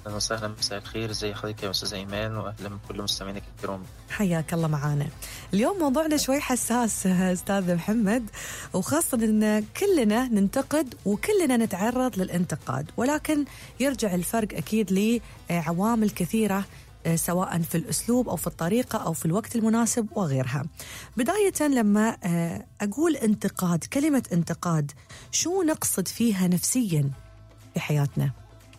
أهلا وسهلا مساء الخير ازي حضرتك يا أستاذة إيمان وأهلا بكل مستمعينك الكرام حياك الله معانا اليوم موضوعنا شوي حساس أستاذ محمد وخاصة أن كلنا ننتقد وكلنا نتعرض للانتقاد ولكن يرجع الفرق أكيد لعوامل كثيرة سواء في الأسلوب أو في الطريقة أو في الوقت المناسب وغيرها بداية لما أقول انتقاد كلمة انتقاد شو نقصد فيها نفسيا في حياتنا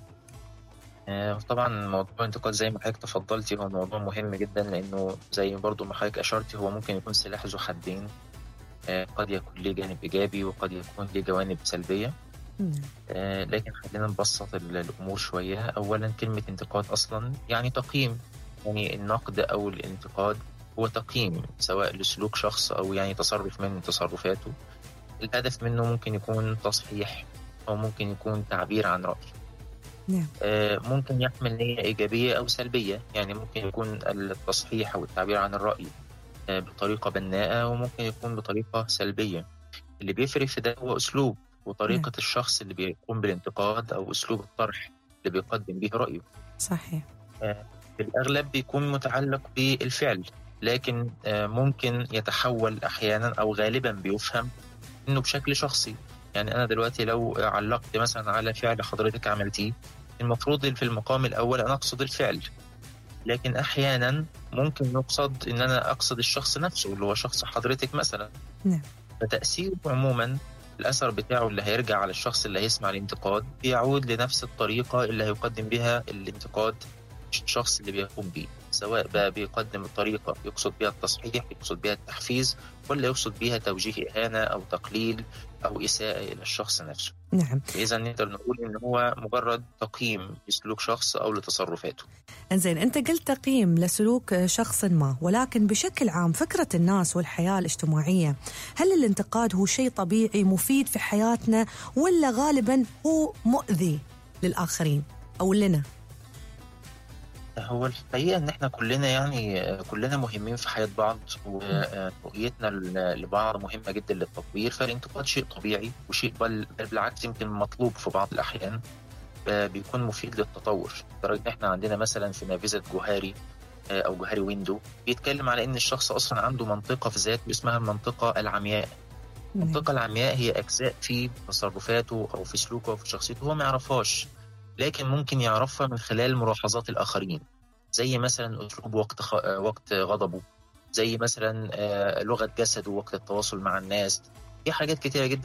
آه، طبعا موضوع الانتقاد زي ما حضرتك تفضلتي هو موضوع مهم جدا لأنه زي برضو ما حضرتك أشرتي هو ممكن يكون سلاح ذو حدين آه، قد يكون ليه جانب إيجابي وقد يكون ليه جوانب سلبية آه، لكن خلينا نبسط ال- الأمور شوية أولا كلمة انتقاد أصلا يعني تقييم يعني النقد أو الانتقاد هو تقييم سواء لسلوك شخص أو يعني تصرف من تصرفاته الهدف منه ممكن يكون تصحيح أو ممكن يكون تعبير عن رأي نعم. آه، ممكن يحمل نية إيجابية أو سلبية يعني ممكن يكون التصحيح أو التعبير عن الرأي آه، بطريقة بناءة وممكن يكون بطريقة سلبية اللي بيفرق في ده هو أسلوب وطريقة نعم. الشخص اللي بيقوم بالانتقاد أو أسلوب الطرح اللي بيقدم به رأيه صحيح في الأغلب بيكون متعلق بالفعل لكن آه، ممكن يتحول أحيانا أو غالبا بيفهم إنه بشكل شخصي يعني أنا دلوقتي لو علقت مثلا على فعل حضرتك عملتيه المفروض في المقام الأول أنا أقصد الفعل لكن أحيانا ممكن نقصد إن أنا أقصد الشخص نفسه اللي هو شخص حضرتك مثلا نعم. فتأثيره عموما الأثر بتاعه اللي هيرجع على الشخص اللي هيسمع الانتقاد بيعود لنفس الطريقة اللي هيقدم بها الانتقاد الشخص اللي بيقوم بيه سواء بقى بيقدم الطريقة يقصد بها التصحيح يقصد بها التحفيز ولا يقصد بها توجيه إهانة أو تقليل أو إساءة إلى الشخص نفسه نعم إذا نقدر نقول إن هو مجرد تقييم لسلوك شخص أو لتصرفاته انزين انت قلت تقييم لسلوك شخص ما ولكن بشكل عام فكره الناس والحياه الاجتماعيه هل الانتقاد هو شيء طبيعي مفيد في حياتنا ولا غالبا هو مؤذي للاخرين او لنا هو الحقيقة إن إحنا كلنا يعني آه، كلنا مهمين في حياة بعض ورؤيتنا ل- لبعض مهمة جدا للتطوير فالانتقاد شيء طبيعي وشيء بل بل بالعكس يمكن مطلوب في بعض الأحيان آه، بيكون مفيد للتطور لدرجة إن إحنا عندنا مثلا في نافذة جوهري آه، أو جوهري ويندو بيتكلم على إن الشخص أصلا عنده منطقة في ذاته اسمها المنطقة العمياء نعم. المنطقة العمياء هي أجزاء في تصرفاته أو في سلوكه أو في شخصيته هو ما يعرفهاش لكن ممكن يعرفها من خلال ملاحظات الآخرين زي مثلا أسلوب وقت خ... آه، وقت غضبه زي مثلا آه، لغة جسده وقت التواصل مع الناس في حاجات كتيرة جدا